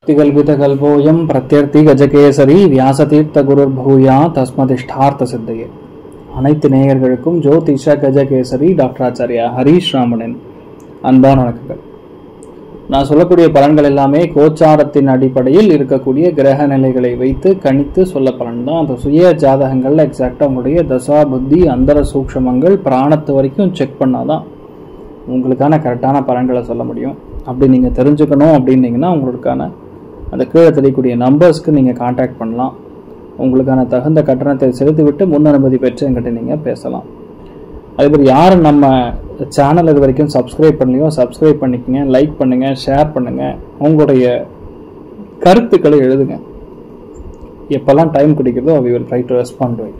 तिगल्पितकल्पोऽयं प्रत्यर्थी கஜகேசரி வியாசதீர்த்த குருர் பூயா தஸ்மதிஷ்டார்த்த சித்தையே அனைத்து நேயர்களுக்கும் ஜோதிஷ கஜகேசரி டாக்டர் ஆச்சாரியா ஹரீஷ் ராமனின் அன்பான வணக்கங்கள் நான் சொல்லக்கூடிய பலன்கள் எல்லாமே கோச்சாரத்தின் அடிப்படையில் இருக்கக்கூடிய கிரக நிலைகளை வைத்து கணித்து சொல்ல பலன் தான் அந்த சுய ஜாதகங்கள்ல எக்ஸாக்டாக உங்களுடைய தசா புத்தி அந்தர சூக்ஷமங்கள் பிராணத்து வரைக்கும் செக் பண்ணாதான் உங்களுக்கான கரெக்டான பலன்களை சொல்ல முடியும் அப்படி நீங்கள் தெரிஞ்சுக்கணும் அப்படின்னீங்கன்னா உங்களுக்கான அந்த கீழே தெரியக்கூடிய நம்பர்ஸ்க்கு நீங்கள் காண்டாக்ட் பண்ணலாம் உங்களுக்கான தகுந்த கட்டணத்தை செலுத்திவிட்டு முன் அனுமதி பெற்று என்கிட்ட நீங்கள் பேசலாம் அதே மாதிரி யார் நம்ம சேனல் இது வரைக்கும் சப்ஸ்கிரைப் பண்ணலையோ சப்ஸ்கிரைப் பண்ணிக்கங்க லைக் பண்ணுங்கள் ஷேர் பண்ணுங்கள் உங்களுடைய கருத்துக்களை எழுதுங்க எப்போல்லாம் டைம் கிடைக்கிறதோ we will try to respond to it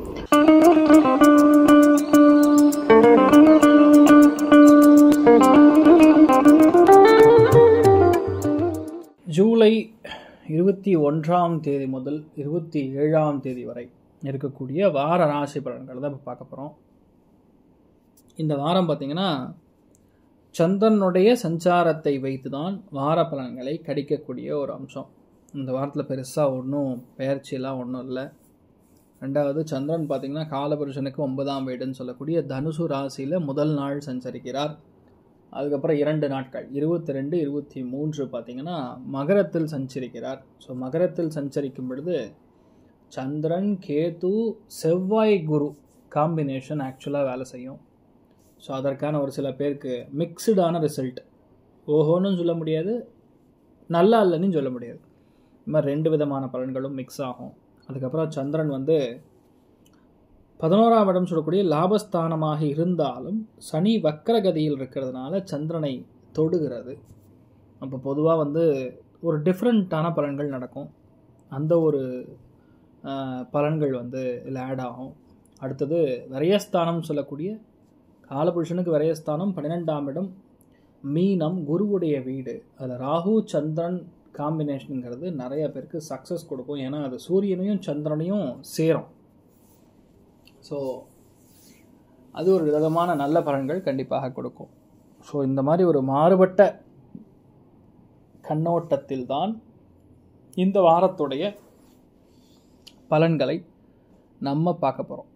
ஜூலை இருபத்தி ஒன்றாம் தேதி முதல் இருபத்தி ஏழாம் தேதி வரை இருக்கக்கூடிய வார ராசி பலன்களை தான் இப்போ பார்க்க போகிறோம் இந்த வாரம் பார்த்திங்கன்னா சந்திரனுடைய சஞ்சாரத்தை வைத்து தான் வார பலன்களை கடிக்கக்கூடிய ஒரு அம்சம் இந்த வாரத்தில் பெருசாக ஒன்றும் பெயர்ச்சியெல்லாம் ஒன்றும் இல்லை ரெண்டாவது சந்திரன் பார்த்திங்கன்னா காலபுருஷனுக்கு ஒன்பதாம் வீடுன்னு சொல்லக்கூடிய தனுசு ராசியில் முதல் நாள் சஞ்சரிக்கிறார் அதுக்கப்புறம் இரண்டு நாட்கள் இருபத்தி ரெண்டு இருபத்தி மூன்று பார்த்திங்கன்னா மகரத்தில் சஞ்சரிக்கிறார் ஸோ மகரத்தில் சஞ்சரிக்கும் பொழுது சந்திரன் கேது செவ்வாய் குரு காம்பினேஷன் ஆக்சுவலாக வேலை செய்யும் ஸோ அதற்கான ஒரு சில பேருக்கு மிக்சடான ரிசல்ட் ஓஹோன்னு சொல்ல முடியாது நல்லா இல்லைன்னு சொல்ல முடியாது இது மாதிரி ரெண்டு விதமான பலன்களும் மிக்ஸ் ஆகும் அதுக்கப்புறம் சந்திரன் வந்து பதினோராம் இடம் சொல்லக்கூடிய லாபஸ்தானமாக இருந்தாலும் சனி வக்கரகதியில் இருக்கிறதுனால சந்திரனை தொடுகிறது அப்போ பொதுவாக வந்து ஒரு டிஃப்ரெண்ட்டான பலன்கள் நடக்கும் அந்த ஒரு பலன்கள் வந்து இதில் ஆட் ஆகும் அடுத்தது விரயஸ்தானம் சொல்லக்கூடிய காலபுருஷனுக்கு விரயஸ்தானம் பன்னிரெண்டாம் இடம் மீனம் குருவுடைய வீடு அதில் ராகு சந்திரன் காம்பினேஷனுங்கிறது நிறைய பேருக்கு சக்ஸஸ் கொடுக்கும் ஏன்னா அது சூரியனையும் சந்திரனையும் சேரும் ஸோ அது ஒரு விதமான நல்ல பலன்கள் கண்டிப்பாக கொடுக்கும் ஸோ இந்த மாதிரி ஒரு மாறுபட்ட கண்ணோட்டத்தில் தான் இந்த வாரத்துடைய பலன்களை நம்ம பார்க்க போகிறோம்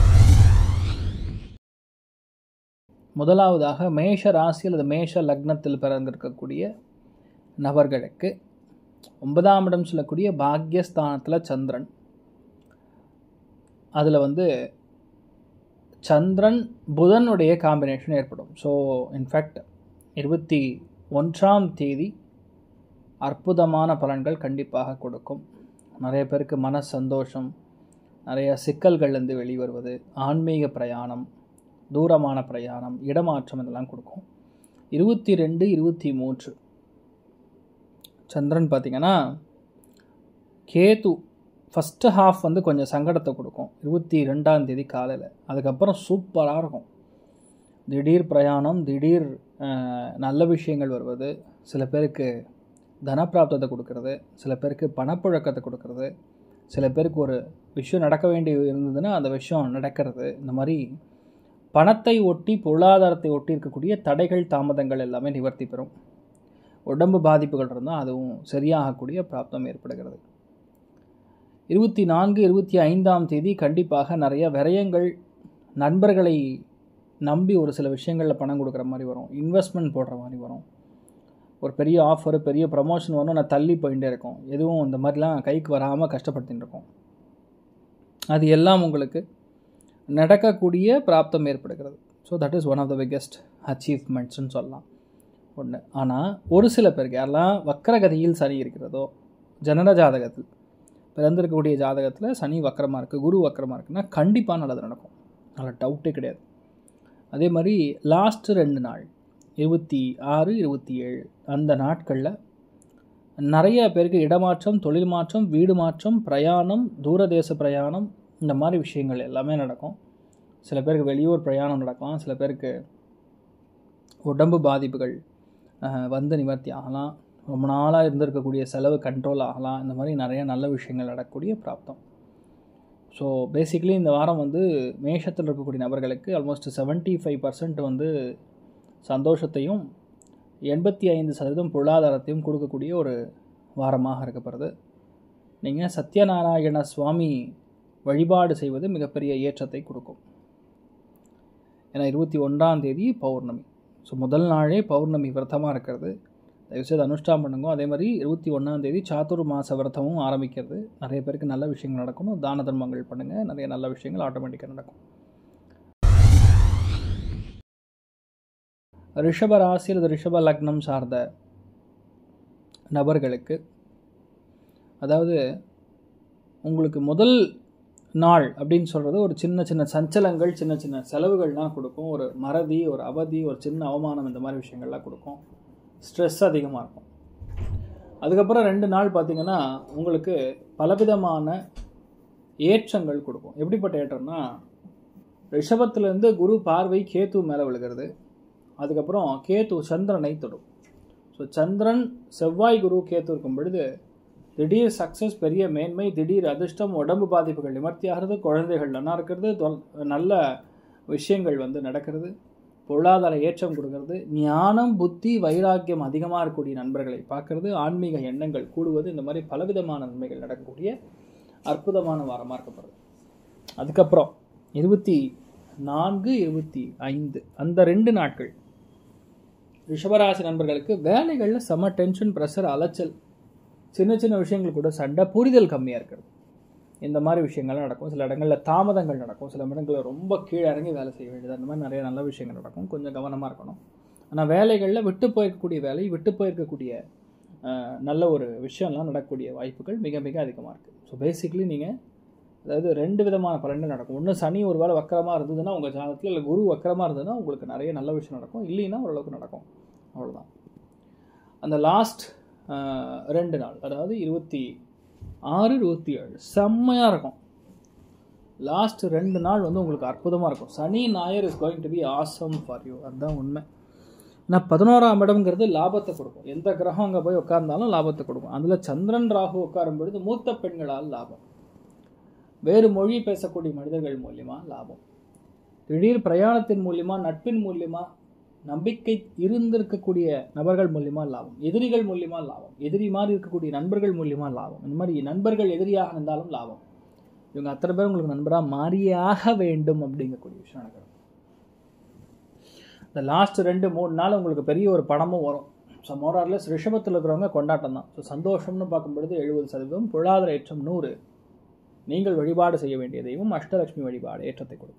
முதலாவதாக மேஷ ராசி அல்லது மேஷ லக்னத்தில் பிறந்திருக்கக்கூடிய நபர்களுக்கு ஒன்பதாம் இடம் சொல்லக்கூடிய பாக்யஸ்தானத்தில் சந்திரன் அதில் வந்து சந்திரன் புதனுடைய காம்பினேஷன் ஏற்படும் ஸோ இன்ஃபேக்ட் இருபத்தி ஒன்றாம் தேதி அற்புதமான பலன்கள் கண்டிப்பாக கொடுக்கும் நிறைய பேருக்கு மன சந்தோஷம் நிறைய சிக்கல்கள்லேருந்து வெளிவருவது ஆன்மீக பிரயாணம் தூரமான பிரயாணம் இடமாற்றம் இதெல்லாம் கொடுக்கும் இருபத்தி ரெண்டு இருபத்தி மூன்று சந்திரன் பார்த்திங்கன்னா கேது ஃபஸ்ட்டு ஹாஃப் வந்து கொஞ்சம் சங்கடத்தை கொடுக்கும் இருபத்தி ரெண்டாம் தேதி காலையில் அதுக்கப்புறம் சூப்பராக இருக்கும் திடீர் பிரயாணம் திடீர் நல்ல விஷயங்கள் வருவது சில பேருக்கு தனப்பிராப்தத்தை கொடுக்கறது சில பேருக்கு பணப்புழக்கத்தை கொடுக்கறது சில பேருக்கு ஒரு விஷயம் நடக்க வேண்டி இருந்ததுன்னா அந்த விஷயம் நடக்கிறது இந்த மாதிரி பணத்தை ஒட்டி பொருளாதாரத்தை ஒட்டி இருக்கக்கூடிய தடைகள் தாமதங்கள் எல்லாமே நிவர்த்தி பெறும் உடம்பு பாதிப்புகள் இருந்தால் அதுவும் சரியாகக்கூடிய பிராப்தம் ஏற்படுகிறது இருபத்தி நான்கு இருபத்தி ஐந்தாம் தேதி கண்டிப்பாக நிறைய விரயங்கள் நண்பர்களை நம்பி ஒரு சில விஷயங்களில் பணம் கொடுக்குற மாதிரி வரும் இன்வெஸ்ட்மெண்ட் போடுற மாதிரி வரும் ஒரு பெரிய ஆஃபர் பெரிய ப்ரமோஷன் வரும் நான் தள்ளி போயிட்டே இருக்கோம் எதுவும் இந்த மாதிரிலாம் கைக்கு வராமல் கஷ்டப்படுத்தின்னு இருக்கோம் அது எல்லாம் உங்களுக்கு நடக்கக்கூடிய பிராப்தம் ஏற்படுகிறது so that is one of the biggest அச்சீவ்மெண்ட்ஸ்னு சொல்லலாம் ஒன்று ஆனால் ஒரு சில பேருக்கு யாரெல்லாம் வக்கரகதியில் சனி இருக்கிறதோ ஜனன ஜாதகத்தில் பிறந்திருக்கக்கூடிய ஜாதகத்தில் சனி வக்கரமாக இருக்குது குரு வக்கரமாக இருக்குன்னா கண்டிப்பாக நல்லது நடக்கும் அதில் டவுட்டே கிடையாது அதே மாதிரி லாஸ்ட்டு ரெண்டு நாள் இருபத்தி ஆறு இருபத்தி ஏழு அந்த நாட்களில் நிறைய பேருக்கு இடமாற்றம் தொழில் மாற்றம் வீடு மாற்றம் பிரயாணம் தூரதேச பிரயாணம் இந்த மாதிரி விஷயங்கள் எல்லாமே நடக்கும் சில பேருக்கு வெளியூர் பிரயாணம் நடக்கலாம் சில பேருக்கு உடம்பு பாதிப்புகள் வந்து நிவர்த்தி ஆகலாம் ரொம்ப நாளாக இருந்திருக்கக்கூடிய செலவு கண்ட்ரோல் ஆகலாம் இந்த மாதிரி நிறைய நல்ல விஷயங்கள் நடக்கக்கூடிய பிராப்தம் ஸோ பேசிக்கலி இந்த வாரம் வந்து மேஷத்தில் இருக்கக்கூடிய நபர்களுக்கு ஆல்மோஸ்ட் செவன்ட்டி ஃபைவ் பர்சன்ட் வந்து சந்தோஷத்தையும் எண்பத்தி ஐந்து சதவீதம் பொருளாதாரத்தையும் கொடுக்கக்கூடிய ஒரு வாரமாக இருக்கப்படுது நீங்கள் சத்யநாராயண சுவாமி வழிபாடு செய்வது மிகப்பெரிய ஏற்றத்தை கொடுக்கும் ஏன்னா இருபத்தி ஒன்றாம் தேதி பௌர்ணமி ஸோ முதல் நாளே பௌர்ணமி விரதமாக இருக்கிறது தயவுசெய்து அனுஷ்டானம் பண்ணுங்க அதே மாதிரி இருபத்தி ஒன்றாம் தேதி சாத்துர் மாத விரதமும் ஆரம்பிக்கிறது நிறைய பேருக்கு நல்ல விஷயங்கள் நடக்கணும் தான தர்மங்கள் பண்ணுங்கள் நிறைய நல்ல விஷயங்கள் ஆட்டோமேட்டிக்காக நடக்கும் ரிஷப ராசி அல்லது ரிஷப லக்னம் சார்ந்த நபர்களுக்கு அதாவது உங்களுக்கு முதல் நாள் அப்படின்னு சொல்கிறது ஒரு சின்ன சின்ன சஞ்சலங்கள் சின்ன சின்ன செலவுகள்லாம் கொடுக்கும் ஒரு மறதி ஒரு அவதி ஒரு சின்ன அவமானம் இந்த மாதிரி விஷயங்கள்லாம் கொடுக்கும் ஸ்ட்ரெஸ் அதிகமாக இருக்கும் அதுக்கப்புறம் ரெண்டு நாள் பார்த்திங்கன்னா உங்களுக்கு பலவிதமான ஏற்றங்கள் கொடுக்கும் எப்படிப்பட்ட ஏற்றம்னா ரிஷபத்துலேருந்து குரு பார்வை கேத்து மேலே விழுகிறது அதுக்கப்புறம் கேத்து சந்திரனை தொடும் ஸோ சந்திரன் செவ்வாய் குரு கேத்து இருக்கும் பொழுது திடீர் சக்ஸஸ் பெரிய மேன்மை திடீர் அதிர்ஷ்டம் உடம்பு பாதிப்புகள் நிமர்த்தியாகிறது குழந்தைகள் நல்லா இருக்கிறது தொல் நல்ல விஷயங்கள் வந்து நடக்கிறது பொருளாதார ஏற்றம் கொடுக்கறது ஞானம் புத்தி வைராக்கியம் அதிகமாக இருக்கக்கூடிய நண்பர்களை பார்க்கறது ஆன்மீக எண்ணங்கள் கூடுவது இந்த மாதிரி பலவிதமான நன்மைகள் நடக்கக்கூடிய அற்புதமான வாரமாக இருக்கப்படுது அதுக்கப்புறம் இருபத்தி நான்கு இருபத்தி ஐந்து அந்த ரெண்டு நாட்கள் ரிஷபராசி நண்பர்களுக்கு வேலைகளில் செம டென்ஷன் ப்ரெஷர் அலைச்சல் சின்ன சின்ன விஷயங்கள் கூட சண்டை புரிதல் கம்மியாக இருக்கிறது இந்த மாதிரி விஷயங்கள்லாம் நடக்கும் சில இடங்களில் தாமதங்கள் நடக்கும் சில இடங்களில் ரொம்ப கீழே இறங்கி வேலை செய்ய வேண்டியது அந்த மாதிரி நிறைய நல்ல விஷயங்கள் நடக்கும் கொஞ்சம் கவனமாக இருக்கணும் ஆனால் வேலைகளில் விட்டு போயிருக்கக்கூடிய வேலை விட்டு போயிருக்கக்கூடிய நல்ல ஒரு விஷயம்லாம் நடக்கக்கூடிய வாய்ப்புகள் மிக மிக அதிகமாக இருக்குது ஸோ பேசிக்கலி நீங்கள் அதாவது ரெண்டு விதமான பலன்கள் நடக்கும் ஒன்று சனி ஒரு வேளை வக்கரமாக இருந்ததுன்னா உங்கள் ஜாதகத்தில் இல்லை குரு வக்கரமாக இருந்ததுன்னா உங்களுக்கு நிறைய நல்ல விஷயம் நடக்கும் இல்லைன்னா ஓரளவுக்கு நடக்கும் அவ்வளோதான் அந்த லாஸ்ட் ரெண்டு நாள் அதாவது இருபத்தி ஆறு இருபத்தி ஏழு செம்மையாக இருக்கும் லாஸ்ட் ரெண்டு நாள் வந்து உங்களுக்கு அற்புதமாக இருக்கும் சனி ஞாயர் is going to be awesome for you அதுதான் உண்மை ஆனால் பதினோராம் இடம்ங்கிறது லாபத்தை கொடுக்கும் எந்த கிரகம் அங்கே போய் உட்கார்ந்தாலும் லாபத்தை கொடுக்கும் அதில் சந்திரன் ராகு உட்காரும் பொழுது மூத்த பெண்களால் லாபம் வேறு மொழி பேசக்கூடிய மனிதர்கள் மூலியமாக லாபம் திடீர் பிரயாணத்தின் மூலியமாக நட்பின் மூலியமாக நம்பிக்கை இருந்திருக்கக்கூடிய நபர்கள் மூலியமா லாபம் எதிரிகள் மூலியமா லாபம் எதிரி மாதிரி இருக்கக்கூடிய நண்பர்கள் மூலியமா லாபம் இந்த மாதிரி நண்பர்கள் எதிரியாக இருந்தாலும் லாபம் இவங்க அத்தனை பேர் உங்களுக்கு நண்பராக மாறியே ஆக வேண்டும் அப்படிங்கக்கூடிய விஷயம் நடக்கிறது இந்த லாஸ்ட் ரெண்டு மூணு நாள் உங்களுக்கு பெரிய ஒரு பணமும் வரும் ஸோ மோரார்லெஸ் ரிஷபத்தில் இருக்கிறவங்க கொண்டாட்டம் தான் ஸோ சந்தோஷம்னு பார்க்கும் பொழுது எழுபது சதவீதம் பொருளாதார ஏற்றம் நூறு நீங்கள் வழிபாடு செய்ய வேண்டிய தெய்வம் அஷ்டலட்சுமி வழிபாடு ஏற்றத்தை கொடுக்கும்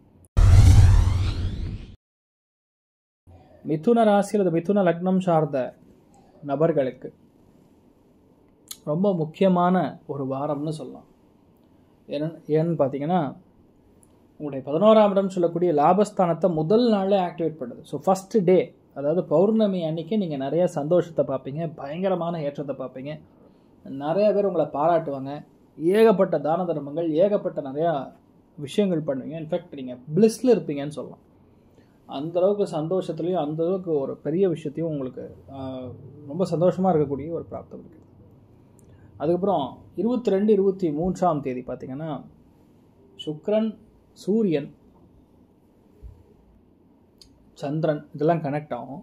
மிதுன ராசி அல்லது மிதுன லக்னம் சார்ந்த நபர்களுக்கு ரொம்ப முக்கியமான ஒரு வாரம்னு சொல்லலாம் ஏன்னு ஏன்னு பார்த்தீங்கன்னா உங்களுடைய பதினோராம் இடம் சொல்லக்கூடிய லாபஸ்தானத்தை முதல் நாளே ஆக்டிவேட் பண்ணுது ஸோ ஃபஸ்ட்டு டே அதாவது பௌர்ணமி அன்னைக்கு நீங்கள் நிறைய சந்தோஷத்தை பார்ப்பீங்க பயங்கரமான ஏற்றத்தை பார்ப்பீங்க நிறைய பேர் உங்களை பாராட்டுவாங்க ஏகப்பட்ட தான தர்மங்கள் ஏகப்பட்ட நிறையா விஷயங்கள் பண்ணுவீங்க இன்ஃபேக்ட் நீங்கள் பிளிஸில் இருப்பீங்கன்னு சொல்லலாம் அந்த அளவுக்கு சந்தோஷத்துலேயும் அந்த அளவுக்கு ஒரு பெரிய விஷயத்தையும் உங்களுக்கு ரொம்ப சந்தோஷமாக இருக்கக்கூடிய ஒரு பிராப்தம் இருக்குது அதுக்கப்புறம் இருபத்தி ரெண்டு இருபத்தி மூன்றாம் தேதி பார்த்திங்கன்னா சுக்ரன் சூரியன் சந்திரன் இதெல்லாம் கனெக்ட் ஆகும்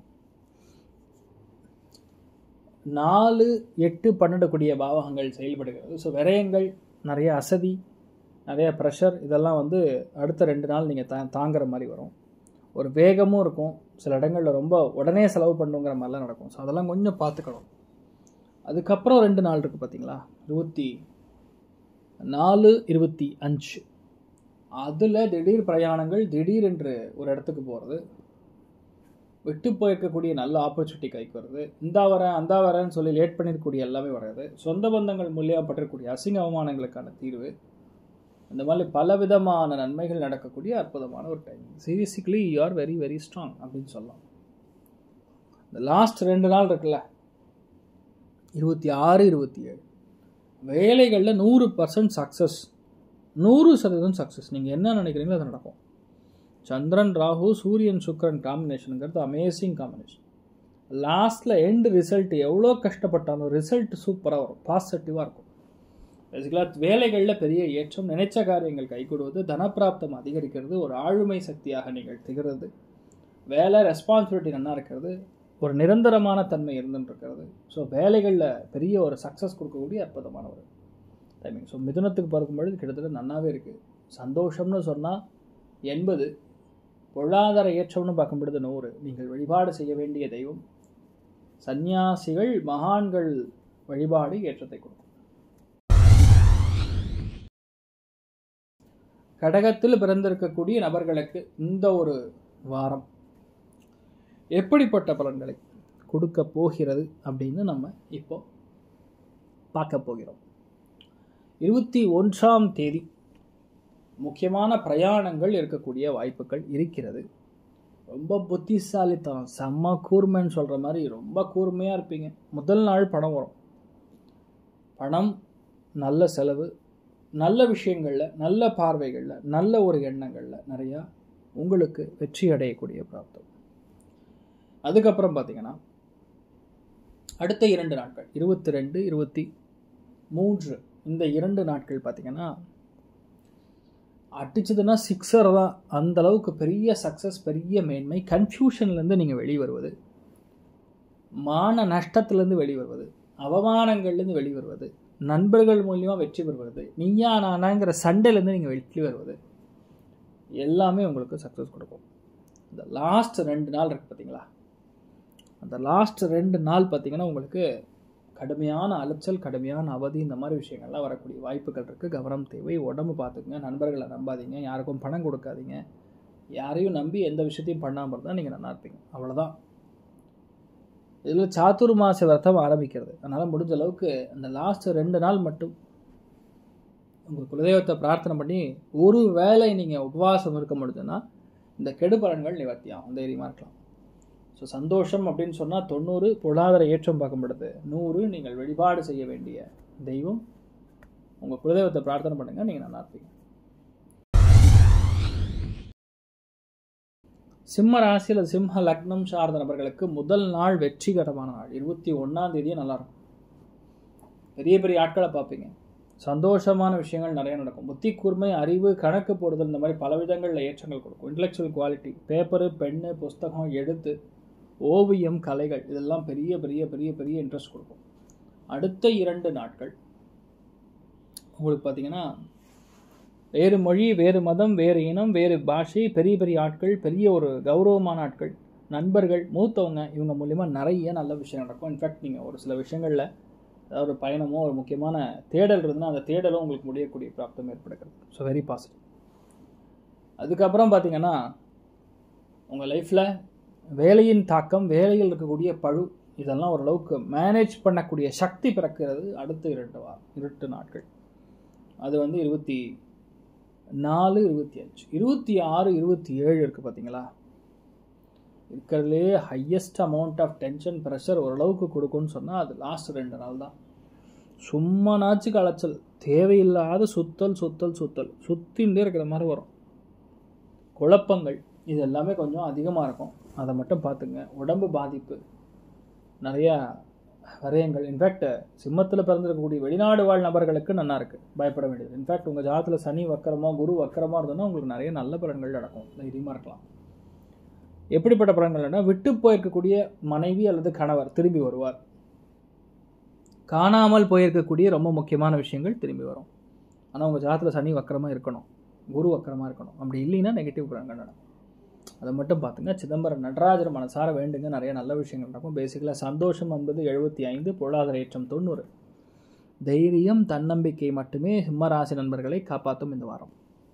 நாலு எட்டு பன்னெண்டுக்கூடிய பாவகங்கள் செயல்படுகிறது ஸோ விரயங்கள் நிறைய அசதி நிறைய ப்ரெஷர் இதெல்லாம் வந்து அடுத்த ரெண்டு நாள் நீங்கள் தா தாங்குற மாதிரி வரும் ஒரு வேகமும் இருக்கும் சில இடங்களில் ரொம்ப உடனே செலவு பண்ணுங்கிற மாதிரிலாம் நடக்கும் ஸோ அதெல்லாம் கொஞ்சம் பார்த்துக்கணும் அதுக்கப்புறம் ரெண்டு நாள் இருக்குது பார்த்தீங்களா இருபத்தி நாலு இருபத்தி அஞ்சு அதில் திடீர் பிரயாணங்கள் திடீர் என்று ஒரு இடத்துக்கு போகிறது விட்டு போயிருக்கக்கூடிய நல்ல ஆப்பர்ச்சுனிட்டி கைக்கு வருது இந்த வரேன் அந்த வரேன்னு சொல்லி லேட் பண்ணிருக்கக்கூடிய எல்லாமே வராது சொந்த பந்தங்கள் மூலியமாக பட்டிருக்கக்கூடிய அசிங்க அவமானங்களுக்கான தீர்வு இந்த மாதிரி பலவிதமான நன்மைகள் நடக்கக்கூடிய அற்புதமான ஒரு time seriously you are very very strong அப்படின்னு சொல்லலாம் இந்த லாஸ்ட் ரெண்டு நாள் இருக்குல்ல இருபத்தி ஆறு இருபத்தி ஏழு வேலைகளில் நூறு பர்சன்ட் சக்ஸஸ் நூறு சதவீதம் சக்ஸஸ் நீங்கள் என்ன நினைக்கிறீங்களோ அது நடக்கும் சந்திரன் ராகு சூரியன் சுக்கரன் காம்பினேஷனுங்கிறது அமேசிங் காம்பினேஷன் லாஸ்ட்டில் எண்டு ரிசல்ட் எவ்வளோ கஷ்டப்பட்டாலும் ரிசல்ட் சூப்பராக வரும் பாசிட்டிவாக இருக்கும் பேசிக்கலாக வேலைகளில் பெரிய ஏற்றம் நினைச்ச காரியங்கள் கைகூடுவது தனப்பிராப்தம் அதிகரிக்கிறது ஒரு ஆளுமை சக்தியாக நீங்கள் திகழ்றது வேலை ரெஸ்பான்சிபிலிட்டி நல்லா இருக்கிறது ஒரு நிரந்தரமான தன்மை இருந்துட்டு இருக்கிறது ஸோ வேலைகளில் பெரிய ஒரு சக்ஸஸ் கொடுக்கக்கூடிய அற்புதமான ஒரு டைமிங் ஸோ மிதுனத்துக்கு பார்க்கும்பொழுது கிட்டத்தட்ட நல்லாவே இருக்குது சந்தோஷம்னு சொன்னால் எண்பது பொருளாதார ஏற்றம்னு பார்க்கும்பொழுது நூறு நீங்கள் வழிபாடு செய்ய வேண்டிய தெய்வம் சந்நியாசிகள் மகான்கள் வழிபாடு ஏற்றத்தை கொடுக்கும் கடகத்தில் பிறந்திருக்கக்கூடிய நபர்களுக்கு இந்த ஒரு வாரம் எப்படிப்பட்ட பலன்களை கொடுக்க போகிறது அப்படின்னு நம்ம இப்போ பார்க்க போகிறோம் இருபத்தி ஒன்றாம் தேதி முக்கியமான பிரயாணங்கள் இருக்கக்கூடிய வாய்ப்புகள் இருக்கிறது ரொம்ப புத்திசாலித்தனம் செம்ம கூர்மைன்னு சொல்கிற மாதிரி ரொம்ப கூர்மையாக இருப்பீங்க முதல் நாள் பணம் வரும் பணம் நல்ல செலவு நல்ல விஷயங்களில் நல்ல பார்வைகளில் நல்ல ஒரு எண்ணங்களில் நிறையா உங்களுக்கு வெற்றி அடையக்கூடிய பிராப்தம் அதுக்கப்புறம் பார்த்தீங்கன்னா அடுத்த இரண்டு நாட்கள் இருபத்தி ரெண்டு இருபத்தி மூன்று இந்த இரண்டு நாட்கள் பார்த்தீங்கன்னா அடிச்சதுன்னா சிக்ஸர் தான் அந்த அளவுக்கு பெரிய சக்ஸஸ் பெரிய மேன்மை கன்ஃபியூஷன்லேருந்து நீங்கள் வெளியே வருவது மான நஷ்டத்துலேருந்து வெளிவருவது அவமானங்கள்லேருந்து வெளிவருவது நண்பர்கள் மூலியமாக வெற்றி பெறுவது நீயா நானாங்கிற சண்டையிலேருந்து நீங்கள் வெற்றி வருவது எல்லாமே உங்களுக்கு சக்ஸஸ் கொடுக்கும் இந்த லாஸ்ட் ரெண்டு நாள் இருக்குது பார்த்தீங்களா அந்த லாஸ்ட் ரெண்டு நாள் பார்த்தீங்கன்னா உங்களுக்கு கடுமையான அலைச்சல் கடுமையான அவதி இந்த மாதிரி விஷயங்கள்லாம் வரக்கூடிய வாய்ப்புகள் இருக்குது கவனம் தேவை உடம்பு பார்த்துக்குங்க நண்பர்களை நம்பாதீங்க யாருக்கும் பணம் கொடுக்காதீங்க யாரையும் நம்பி எந்த விஷயத்தையும் பண்ணாமல் இருந்தால் நீங்கள் நல்லா இருப்பீங்க அவ்வளோதான் இதில் சாத்துர் மாச விரதம் ஆரம்பிக்கிறது அதனால் முடிஞ்ச அளவுக்கு அந்த லாஸ்ட் ரெண்டு நாள் மட்டும் உங்கள் குலதெய்வத்தை பிரார்த்தனை பண்ணி ஒரு வேளை நீங்கள் உபவாசம் இருக்க முடியுதுன்னா இந்த கெடு பலன்கள் நிவர்த்தி ஆகும் தைரியமாக இருக்கலாம் ஸோ சந்தோஷம் அப்படின்னு சொன்னால் தொண்ணூறு பொருளாதார ஏற்றம் பார்க்கப்படுது நூறு நீங்கள் வழிபாடு செய்ய வேண்டிய தெய்வம் உங்கள் குலதெய்வத்தை பிரார்த்தனை பண்ணுங்கள் நீங்கள் நல்லா இருப்பீங்க சிம்ம ராசி அல்லது சிம்ம லக்னம் சார்ந்த நபர்களுக்கு முதல் நாள் வெற்றிகரமான நாள் இருபத்தி ஒன்றாம் தேதியே நல்லாயிருக்கும் பெரிய பெரிய ஆட்களை பார்ப்பீங்க சந்தோஷமான விஷயங்கள் நிறைய நடக்கும் புத்தி கூர்மை அறிவு கணக்கு போடுதல் இந்த மாதிரி பல விதங்களில் ஏற்றங்கள் கொடுக்கும் இன்டலெக்சுவல் குவாலிட்டி பேப்பரு பென்னு புஸ்தகம் எழுத்து ஓவியம் கலைகள் இதெல்லாம் பெரிய பெரிய பெரிய பெரிய இன்ட்ரெஸ்ட் கொடுக்கும் அடுத்த இரண்டு நாட்கள் உங்களுக்கு பார்த்தீங்கன்னா வேறு மொழி வேறு மதம் வேறு இனம் வேறு பாஷை பெரிய பெரிய ஆட்கள் பெரிய ஒரு கௌரவமான ஆட்கள் நண்பர்கள் மூத்தவங்க இவங்க மூலிமா நிறைய நல்ல விஷயம் நடக்கும் இன்ஃபேக்ட் நீங்கள் ஒரு சில விஷயங்களில் அதாவது ஒரு பயணமோ ஒரு முக்கியமான தேடல் இருந்தால் அந்த தேடலும் உங்களுக்கு முடியக்கூடிய பிராப்தம் ஏற்படுகிறது ஸோ வெரி பாசிட்டிவ் அதுக்கப்புறம் பார்த்தீங்கன்னா உங்கள் லைஃப்பில் வேலையின் தாக்கம் வேலையில் இருக்கக்கூடிய பழு இதெல்லாம் ஓரளவுக்கு மேனேஜ் பண்ணக்கூடிய சக்தி பிறக்கிறது அடுத்த இரண்டு வாரம் இரண்டு நாட்கள் அது வந்து இருபத்தி நாலு இருபத்தி அஞ்சு இருபத்தி ஆறு இருபத்தி ஏழு இருக்குது பார்த்தீங்களா இருக்கிறதுலே highest amount of tension pressure ஓரளவுக்கு கொடுக்கும்னு சொன்னால் அது லாஸ்ட் ரெண்டு நாள் தான் சும்மானாச்சு களைச்சல் தேவையில்லாத சுத்தல் சுத்தல் சுத்தல் சுத்தின்ண்டே இருக்கிற மாதிரி வரும் குழப்பங்கள் இது எல்லாமே கொஞ்சம் அதிகமாக இருக்கும் அதை மட்டும் பார்த்துங்க உடம்பு பாதிப்பு நிறையா வரையங்கள் இன்ஃபேக்ட் சிம்மத்தில் பிறந்திருக்கக்கூடிய வெளிநாடு வாழ் நபர்களுக்கு நல்லா இருக்குது பயப்பட வேண்டியது இன்ஃபேக்ட் உங்கள் ஜாதத்தில் சனி வக்கரமோ குரு வக்கரமாக இருந்ததுன்னா உங்களுக்கு நிறைய நல்ல பலன்கள் நடக்கும் தைரியமாக இருக்கலாம் எப்படிப்பட்ட பலன்கள்னா விட்டு போயிருக்கக்கூடிய மனைவி அல்லது கணவர் திரும்பி வருவார் காணாமல் போயிருக்கக்கூடிய ரொம்ப முக்கியமான விஷயங்கள் திரும்பி வரும் ஆனால் உங்கள் ஜாதத்தில் சனி வக்கரமாக இருக்கணும் குரு வக்கரமாக இருக்கணும் அப்படி இல்லைன்னா நெகட்டிவ் பலன்கள் நடக்கும் அதை மட்டும் பார்த்துங்க சிதம்பரம் நடராஜர் மனசார வேண்டுங்க நிறைய நல்ல விஷயங்கள் நடக்கும் பேசிக்கலாக சந்தோஷம் என்பது எழுபத்தி ஐந்து பொருளாதார ஏற்றம் தொண்ணூறு தைரியம் தன்னம்பிக்கை மட்டுமே சிம்மராசி நண்பர்களை காப்பாற்றும் இந்த வாரம்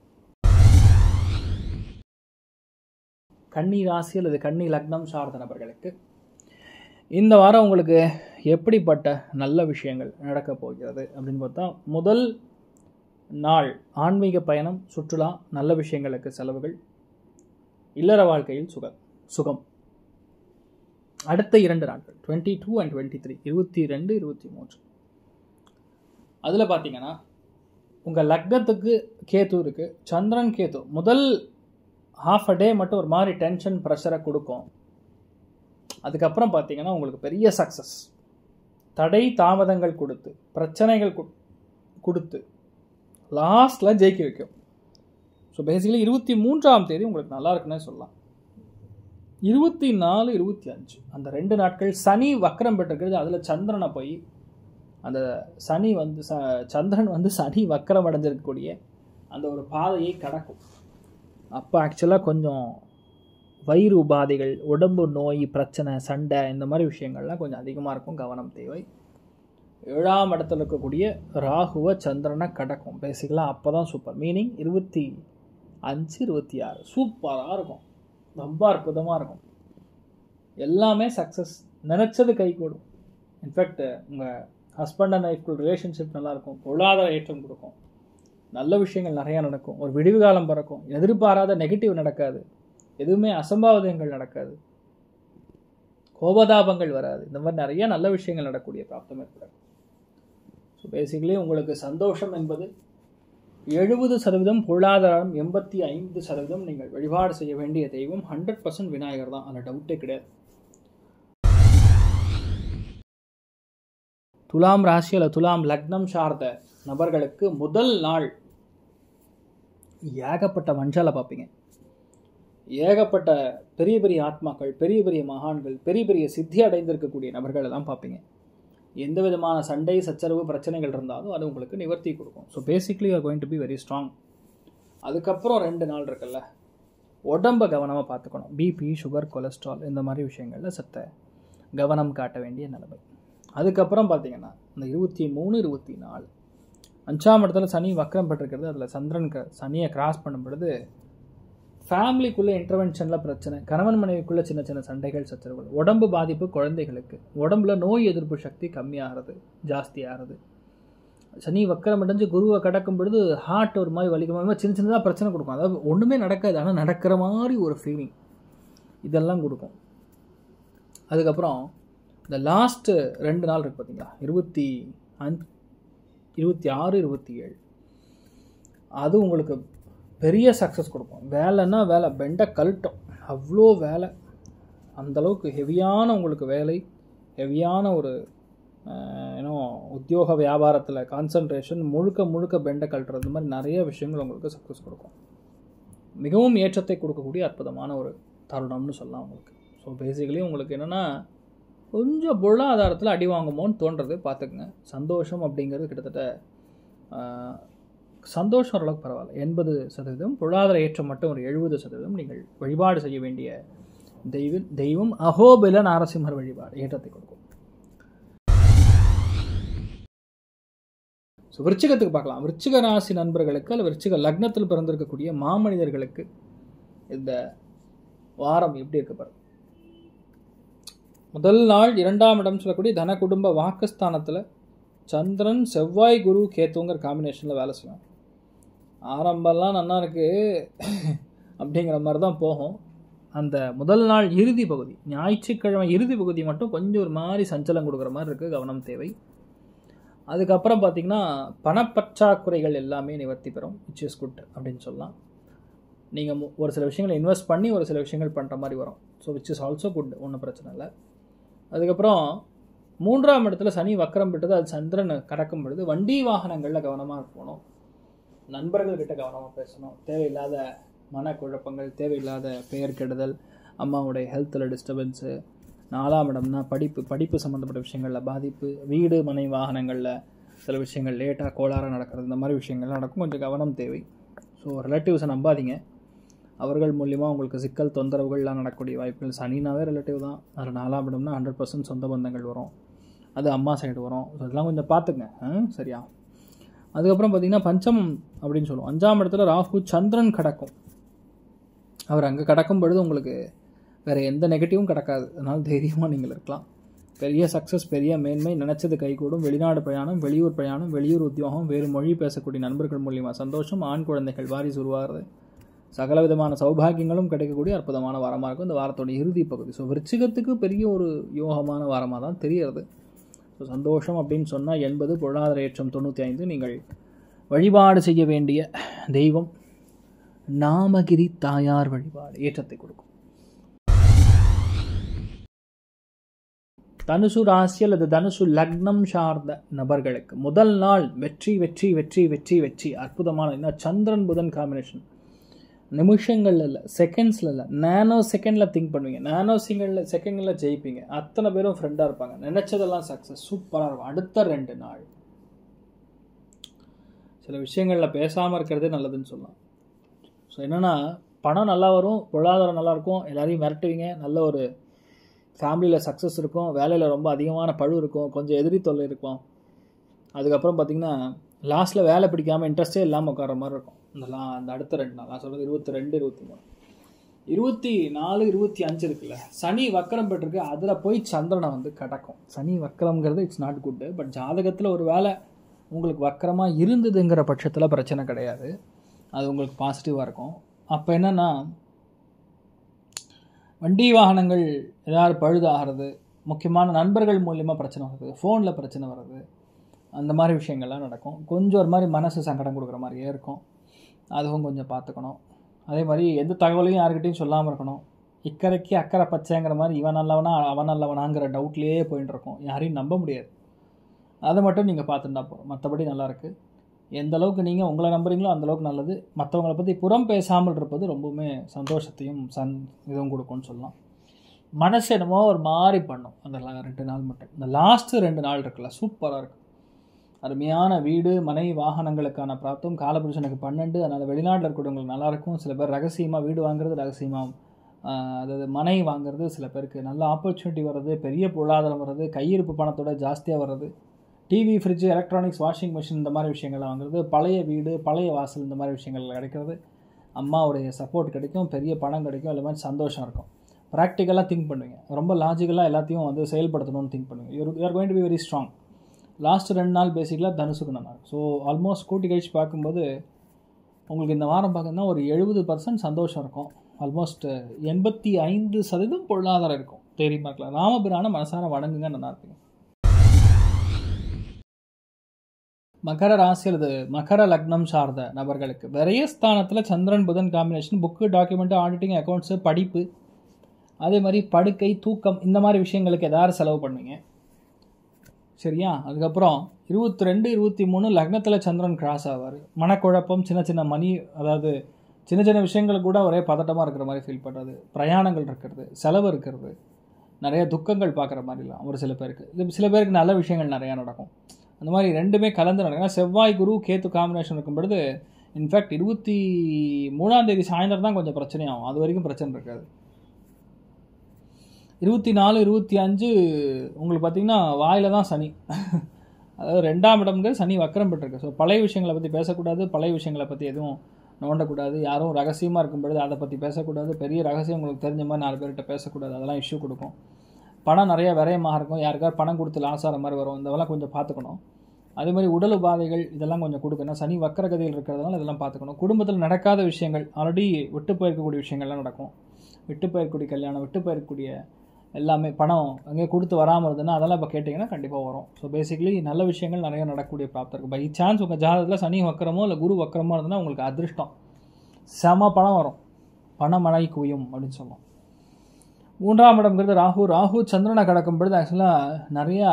கன்னி ராசி அல்லது கன்னி லக்னம் சார்ந்த நபர்களுக்கு இந்த வாரம் உங்களுக்கு எப்படிப்பட்ட நல்ல விஷயங்கள் நடக்கப் போகிறது அப்படின்னு பார்த்தா முதல் நாள் ஆன்மீக பயணம் சுற்றுலா நல்ல விஷயங்களுக்கு செலவுகள் இல்லற வாழ்க்கையில் சுகம் சுகம் அடுத்த இரண்டு நாட்கள் twenty two and twenty three இருபத்தி ரெண்டு இருபத்தி மூன்று அதில் பார்த்தீங்கன்னா உங்கள் லக்னத்துக்கு கேத்து இருக்குது சந்திரன் கேத்து முதல் ஹாஃப் அ டே மட்டும் ஒரு மாதிரி டென்ஷன் ப்ரெஷரை கொடுக்கும் அதுக்கப்புறம் பார்த்தீங்கன்னா உங்களுக்கு பெரிய சக்ஸஸ் தடை தாமதங்கள் கொடுத்து பிரச்சனைகள் கொடுத்து லாஸ்ட்டில் ஜெயிக்க வைக்கும் ஸோ பேசிக்கலி இருபத்தி மூன்றாம் தேதி உங்களுக்கு நல்லா இருக்குன்னே சொல்லலாம் இருபத்தி நாலு இருபத்தி அஞ்சு அந்த ரெண்டு நாட்கள் சனி வக்கரம் பெற்றிருக்கிறது அதில் சந்திரனை போய் அந்த சனி வந்து ச சந்திரன் வந்து சனி வக்கரம் அடைஞ்சிருக்கக்கூடிய அந்த ஒரு பாதையை கடக்கும் அப்போ ஆக்சுவலாக கொஞ்சம் வயிறு உபாதைகள் உடம்பு நோய் பிரச்சனை சண்டை இந்த மாதிரி விஷயங்கள்லாம் கொஞ்சம் அதிகமாக இருக்கும் கவனம் தேவை ஏழாம் இடத்துல இருக்கக்கூடிய ராகுவை சந்திரனை கடக்கும் பேசிக்கலாக அப்போ தான் சூப்பர் மீனிங் இருபத்தி அஞ்சு இருபத்தி ஆறு சூப்பராக இருக்கும் ரொம்ப அற்புதமாக இருக்கும் எல்லாமே சக்ஸஸ் நினச்சது கைகூடும் இன்ஃபேக்ட் உங்கள் ஹஸ்பண்ட் அண்ட் ஒய்ஃப்குள் ரிலேஷன்ஷிப் நல்லாயிருக்கும் பொருளாதார ஏற்றம் கொடுக்கும் நல்ல விஷயங்கள் நிறையா நடக்கும் ஒரு விடிவு காலம் பிறக்கும் எதிர்பாராத நெகட்டிவ் நடக்காது எதுவுமே அசம்பாவிதங்கள் நடக்காது கோபதாபங்கள் வராது இந்த மாதிரி நிறைய நல்ல விஷயங்கள் நடக்கக்கூடிய பிராப்தம் ஏற்படும் ஸோ பேசிக்கலி உங்களுக்கு சந்தோஷம் என்பது எழுபது சதவீதம் பொருளாதாரம் எண்பத்தி ஐந்து சதவீதம் நீங்கள் வழிபாடு செய்ய வேண்டிய தெய்வம் ஹண்ட்ரட் பர்சன்ட் விநாயகர் தான் அதில் டவுட்டே கிடையாது துலாம் ராசி அல்ல துலாம் லக்னம் சார்ந்த நபர்களுக்கு முதல் நாள் ஏகப்பட்ட மஞ்சளை பார்ப்பீங்க ஏகப்பட்ட பெரிய பெரிய ஆத்மாக்கள் பெரிய பெரிய மகான்கள் பெரிய பெரிய சித்தி அடைந்திருக்கக்கூடிய நபர்களை தான் பார்ப்பீங்க எந்த விதமான சண்டை சச்சரவு பிரச்சனைகள் இருந்தாலும் அது உங்களுக்கு நிவர்த்தி கொடுக்கும் so basically are going to be very strong அதுக்கப்புறம் ரெண்டு நாள் இருக்குல்ல உடம்பை கவனமாக பார்த்துக்கணும் பிபி சுகர் கொலஸ்ட்ரால் இந்த மாதிரி விஷயங்களில் சத்த கவனம் காட்ட வேண்டிய நிலைமை அதுக்கப்புறம் பார்த்தீங்கன்னா இந்த இருபத்தி மூணு இருபத்தி நாலு அஞ்சாம் இடத்துல சனி வக்கரம் பெற்றிருக்கிறது அதில் சந்திரன் க சனியை கிராஸ் பண்ணும் பொழுது ஃபேமிலிக்குள்ளே இன்டர்வென்ஷனில் பிரச்சனை கணவன் மனைவிக்குள்ளே சின்ன சின்ன சண்டைகள் சச்சரவுகள் உடம்பு பாதிப்பு குழந்தைகளுக்கு உடம்புல நோய் எதிர்ப்பு சக்தி கம்மியாகிறது ஜாஸ்தியாகிறது சனி வக்கரம் அடைஞ்சு குருவை கடக்கும் பொழுது ஹார்ட் ஒரு மாதிரி வலிக்கும் மாதிரி சின்ன சின்னதாக பிரச்சனை கொடுக்கும் அதாவது ஒன்றுமே நடக்காது ஆனால் நடக்கிற மாதிரி ஒரு ஃபீலிங் இதெல்லாம் கொடுக்கும் அதுக்கப்புறம் இந்த லாஸ்ட்டு ரெண்டு நாள் இருக்குது பார்த்தீங்களா இருபத்தி அஞ்சு இருபத்தி ஆறு இருபத்தி ஏழு அது உங்களுக்கு பெரிய சக்ஸஸ் கொடுக்கும் வேலைன்னா வேலை பெண்டை கழட்டும் அவ்வளோ வேலை அந்தளவுக்கு ஹெவியான உங்களுக்கு வேலை ஹெவியான ஒரு ஏன்னோ உத்தியோக வியாபாரத்தில் கான்சன்ட்ரேஷன் முழுக்க முழுக்க பெண்டை கழட்டுறது இந்த மாதிரி நிறைய விஷயங்கள் உங்களுக்கு சக்ஸஸ் கொடுக்கும் மிகவும் ஏற்றத்தை கொடுக்கக்கூடிய அற்புதமான ஒரு தருணம்னு சொல்லலாம் உங்களுக்கு ஸோ பேசிக்கலி உங்களுக்கு என்னென்னா கொஞ்சம் பொருளாதாரத்தில் அடி வாங்குமோன்னு தோன்றது பார்த்துக்குங்க சந்தோஷம் அப்படிங்கிறது கிட்டத்தட்ட சந்தோஷம் ஓரளவுக்கு பரவாயில்ல எண்பது சதவீதம் பொருளாதார ஏற்றம் மட்டும் ஒரு எழுபது சதவீதம் நீங்கள் வழிபாடு செய்ய வேண்டிய தெய்வ தெய்வம் அகோபில நாரசிம்மர் வழிபாடு ஏற்றத்தை கொடுக்கும் ஸோ விருச்சிகத்துக்கு பார்க்கலாம் விருச்சிக ராசி நண்பர்களுக்கு அல்ல விருச்சிக லக்னத்தில் பிறந்திருக்கக்கூடிய மாமனிதர்களுக்கு இந்த வாரம் எப்படி இருக்க பாருங்க முதல் நாள் இரண்டாம் இடம் சொல்லக்கூடிய தன குடும்ப வாக்குஸ்தானத்தில் சந்திரன் செவ்வாய் குரு கேத்துங்கிற காம்பினேஷனில் வேலை செய்யும் ஆரம்பம்லாம் நல்லா இருக்குது அப்படிங்கிற மாதிரி தான் போகும் அந்த முதல் நாள் இறுதி பகுதி ஞாயிற்றுக்கிழமை இறுதி பகுதி மட்டும் கொஞ்சம் ஒரு மாதிரி சஞ்சலம் கொடுக்குற மாதிரி இருக்குது கவனம் தேவை அதுக்கப்புறம் பார்த்திங்கன்னா பணப்பற்றாக்குறைகள் எல்லாமே நிவர்த்தி பெறும் விச் இஸ் குட் அப்படின்னு சொல்லலாம் நீங்கள் ஒரு சில விஷயங்களை இன்வெஸ்ட் பண்ணி ஒரு சில விஷயங்கள் பண்ணுற மாதிரி வரும் so which is also good ஒன்றும் பிரச்சனை இல்லை அதுக்கப்புறம் மூன்றாம் இடத்துல சனி வக்கரம் விட்டது அது சந்திரன் கடக்கும் பொழுது வண்டி வாகனங்களில் கவனமாக இருக்கணும் நண்பர்கள்கிட்ட கவனமாக பேசணும் தேவையில்லாத மனக்குழப்பங்கள் தேவையில்லாத பெயர் கெடுதல் அம்மாவுடைய ஹெல்த்தில் டிஸ்டர்பன்ஸு நாலாம் இடம்னா படிப்பு படிப்பு சம்மந்தப்பட்ட விஷயங்களில் பாதிப்பு வீடு மனை வாகனங்களில் சில விஷயங்கள் லேட்டாக கோளாறாக நடக்கிறது இந்த மாதிரி விஷயங்கள்லாம் நடக்கும் கொஞ்சம் கவனம் தேவை ஸோ ரிலேட்டிவ்ஸை நம்பாதீங்க அவர்கள் மூலியமாக உங்களுக்கு சிக்கல் தொந்தரவுகள்லாம் நடக்கக்கூடிய வாய்ப்புகள் சனினாவே ரிலேட்டிவ் தான் அதில் நாலாம் இடம்னா ஹண்ட்ரட் பர்சன்ட் சொந்த பந்தங்கள் வரும் அது அம்மா சைடு வரும் ஸோ இதெல்லாம் கொஞ்சம் பார்த்துங்க சரியா அதுக்கப்புறம் பார்த்திங்கன்னா பஞ்சமம் அப்படின்னு சொல்லுவோம் அஞ்சாம் இடத்துல ராகு சந்திரன் கடக்கும் அவர் அங்கே கடக்கும் பொழுது உங்களுக்கு வேறு எந்த நெகட்டிவும் கிடக்காது அதனால் தைரியமாக நீங்கள் இருக்கலாம் பெரிய சக்ஸஸ் பெரிய மேன்மை நினச்சது கைகூடும் வெளிநாடு பிரயாணம் வெளியூர் பிரயாணம் வெளியூர் உத்தியோகம் வேறு மொழி பேசக்கூடிய நண்பர்கள் மூலியமாக சந்தோஷம் ஆண் குழந்தைகள் வாரிசு உருவாகிறது சகல விதமான சௌபாகியங்களும் கிடைக்கக்கூடிய அற்புதமான வாரமாக இருக்கும் இந்த வாரத்தோட இறுதி பகுதி ஸோ விருச்சிகத்துக்கு பெரிய ஒரு யோகமான வாரமாக தான் தெரிகிறது ஸோ சந்தோஷம் அப்படின்னு சொன்னால் எண்பது பொருளாதார ஏற்றம் தொண்ணூற்றி ஐந்து நீங்கள் வழிபாடு செய்ய வேண்டிய தெய்வம் நாமகிரி தாயார் வழிபாடு ஏற்றத்தை கொடுக்கும் தனுசு ராசி அல்லது தனுசு லக்னம் சார்ந்த நபர்களுக்கு முதல் நாள் வெற்றி வெற்றி வெற்றி வெற்றி வெற்றி அற்புதமான என்ன சந்திரன் புதன் காம்பினேஷன் நிமிஷங்கள்ல இல்லை செகண்ட்ஸில் இல்லை நேனோ செகண்டில் திங்க் பண்ணுவீங்க நேனோ செகண்டில் செகண்டில் ஜெயிப்பீங்க அத்தனை பேரும் ஃப்ரெண்டாக இருப்பாங்க நினச்சதெல்லாம் சக்ஸஸ் சூப்பராக இருக்கும் அடுத்த ரெண்டு நாள் சில விஷயங்களில் பேசாமல் இருக்கிறதே நல்லதுன்னு சொல்லலாம் ஸோ என்னென்னா பணம் நல்லா வரும் பொருளாதாரம் நல்லா இருக்கும் எல்லாரையும் மிரட்டுவீங்க நல்ல ஒரு ஃபேமிலியில் சக்ஸஸ் இருக்கும் வேலையில் ரொம்ப அதிகமான பழு இருக்கும் கொஞ்சம் எதிரி தொல்லை இருக்கும் அதுக்கப்புறம் பார்த்திங்கன்னா லாஸ்ட்டில் வேலை பிடிக்காமல் இன்ட்ரெஸ்டே இல்லாமல் உட்கார மாதிரி இருக்கும் இந்த லா அந்த அடுத்த ரெண்டு நாள் நான் சொல்கிறது இருபத்தி ரெண்டு இருபத்தி மூணு இருபத்தி நாலு இருபத்தி அஞ்சு இருக்குல்ல சனி வக்கரம் பெற்றிருக்கு அதில் போய் சந்திரனை வந்து கடக்கும் சனி வக்கரம்ங்கிறது இட்ஸ் நாட் குட்டு பட் ஜாதகத்தில் ஒரு வேலை உங்களுக்கு வக்கரமாக இருந்ததுங்கிற பட்சத்தில் பிரச்சனை கிடையாது அது உங்களுக்கு பாசிட்டிவாக இருக்கும் அப்போ என்னென்னா வண்டி வாகனங்கள் ஏதாவது பழுதாகிறது முக்கியமான நண்பர்கள் மூலியமாக பிரச்சனை வருது ஃபோனில் பிரச்சனை வருது அந்த மாதிரி விஷயங்கள்லாம் நடக்கும் கொஞ்சம் ஒரு மாதிரி மனசு சங்கடம் கொடுக்குற மாதிரியே இருக்கும் அதுவும் கொஞ்சம் பார்த்துக்கணும் அதே மாதிரி எந்த தகவலையும் யாருக்கிட்டையும் சொல்லாமல் இருக்கணும் இக்கரைக்கு அக்கறை பச்சைங்கிற மாதிரி இவன் நல்லவனா அவன் நல்லவனாங்கிற டவுட்லேயே போயிட்டு இருக்கும் யாரையும் நம்ப முடியாது அதை மட்டும் நீங்கள் பார்த்துட்டா போகிறோம் மற்றபடி நல்லாயிருக்கு எந்த அளவுக்கு நீங்கள் உங்களை நம்புறீங்களோ அந்த அளவுக்கு நல்லது மற்றவங்களை பற்றி புறம் பேசாமல் இருப்பது ரொம்பவுமே சந்தோஷத்தையும் சன் இதுவும் கொடுக்கும்னு சொல்லலாம் மனசு என்னமோ ஒரு மாதிரி பண்ணும் அந்த லா- ரெண்டு நாள் மட்டும் இந்த லாஸ்ட்டு ரெண்டு நாள் இருக்குல்ல சூப்பராக இருக்கும் அருமையான வீடு மனை வாகனங்களுக்கான பிராப்தம் காலபுருஷனுக்கு பன்னெண்டு அதனால் வெளிநாட்டில் இருக்கிறவங்களுக்கு நல்லாயிருக்கும் சில பேர் ரகசியமாக வீடு வாங்குறது ரகசியமாக ஆஹ், அதாவது மனை வாங்குறது சில பேருக்கு நல்ல ஆப்பர்ச்சுனிட்டி வர்றது பெரிய பொருளாதாரம் வர்றது கையிருப்பு பணத்தோட ஜாஸ்தியாக வர்றது TV fridge electronics washing machine இந்த மாதிரி விஷயங்கள்லாம் வாங்குறது பழைய வீடு பழைய வாசல் இந்த மாதிரி விஷயங்கள் கிடைக்கிறது அம்மாவுடைய சப்போர்ட் கிடைக்கும் பெரிய பணம் கிடைக்கும் எல்லா மாதிரி சந்தோஷம் இருக்கும் ப்ராக்டிக்கலாக திங்க் பண்ணுவீங்க ரொம்ப லாஜிக்கலாக எல்லாத்தையும் வந்து செயல்படுத்தணும்னு திங்க் பண்ணுவீங்க you you are going to be very strong last ரெண்டு நாள் பேசிக்கலாக தனுசுக்கு நல்லா இருக்கும் ஸோ ஆல்மோஸ்ட் கூட்டி கழிச்சு பார்க்கும்போது உங்களுக்கு இந்த வாரம் பார்த்தீங்கன்னா ஒரு எழுபது பர்சன்ட் சந்தோஷம் இருக்கும் ஆல்மோஸ்ட் எண்பத்தி ஐந்து சதவீதம் பொருளாதாரம் இருக்கும் தெரியுமா இருக்கலாம் ராமபிரான மனசார வணங்குங்க நல்லா இருப்பீங்க மகர ராசி அல்லது மகர லக்னம் சார்ந்த நபர்களுக்கு விரயஸ்தானத்தில் சந்திரன் புதன் combination book document auditing accounts படிப்பு அதே மாதிரி படுக்கை தூக்கம் இந்த மாதிரி விஷயங்களுக்கு ஏதாவது செலவு பண்ணுவீங்க சரியா அதுக்கப்புறம் இருபத்தி ரெண்டு இருபத்தி மூணு லக்னத்தில் சந்திரன் கிராஸ் ஆவார் மனக்குழப்பம் சின்ன சின்ன மணி அதாவது சின்ன சின்ன விஷயங்கள் கூட ஒரே பதட்டமாக இருக்கிற மாதிரி ஃபீல் பண்ணுறது பிரயாணங்கள் இருக்கிறது செலவு இருக்கிறது நிறைய துக்கங்கள் பார்க்குற மாதிரிலாம் ஒரு சில பேருக்கு இது சில பேருக்கு நல்ல விஷயங்கள் நிறையா நடக்கும் அந்த மாதிரி ரெண்டுமே கலந்து நடக்கும் ஏன்னா செவ்வாய் குரு கேத்து காம்பினேஷன் இருக்கும் பொழுது இன்ஃபேக்ட் இருபத்தி மூணாம் தேதி சாயந்தரம் தான் கொஞ்சம் பிரச்சனையாகும் அது வரைக்கும் பிரச்சனை இருக்காது இருபத்தி நாலு இருபத்தி அஞ்சு உங்களுக்கு பார்த்தீங்கன்னா வாயில் தான் சனி அதாவது ரெண்டாம் இடம்ங்கிறது சனி வக்கரம் பெற்றிருக்கு ஸோ பழைய விஷயங்களை பற்றி பேசக்கூடாது பழைய விஷயங்களை பற்றி எதுவும் நோண்டக்கூடாது யாரும் ரகசியமாக இருக்கும் பொழுது அதை பற்றி பேசக்கூடாது பெரிய ரகசியம் உங்களுக்கு தெரிஞ்ச மாதிரி நாலு பேர்கிட்ட பேசக்கூடாது அதெல்லாம் இஷ்யூ கொடுக்கும் பணம் நிறைய விரயமாக இருக்கும் யாருக்காவது பணம் கொடுத்து லாஸ் ஆகிற மாதிரி வரும் இதெல்லாம் கொஞ்சம் பார்த்துக்கணும் அதே மாதிரி உடல் உபாதைகள் இதெல்லாம் கொஞ்சம் கொடுக்கணும் சனி வக்கரகதியில் இருக்கிறதுனால இதெல்லாம் பார்த்துக்கணும் குடும்பத்தில் நடக்காத விஷயங்கள் ஆல்ரெடி விட்டு போயிருக்கக்கூடிய விஷயங்கள்லாம் நடக்கும் விட்டு போயிருக்கக்கூடிய கல்யாணம் விட்டு போயிருக்கக்கூடிய எல்லாமே பணம் அங்கே கொடுத்து வராமல் இருந்ததுன்னா அதெல்லாம் இப்போ கேட்டிங்கன்னா கண்டிப்பாக வரும் ஸோ பேசிக்கலி நல்ல விஷயங்கள் நிறைய நடக்கக்கூடிய பிராப்தம் இருக்குது பை சான்ஸ் உங்கள் ஜாதகத்தில் சனி வக்கரமோ இல்லை குரு வக்கரமோ இருந்ததுன்னா உங்களுக்கு அதிர்ஷ்டம் செம பணம் வரும் பணமழை குவியும் அப்படின்னு சொல்லுவோம் மூன்றாம் இடம்ங்கிறது ராகு ராகு சந்திரனை கடக்கும் பொழுது ஆக்சுவலாக நிறையா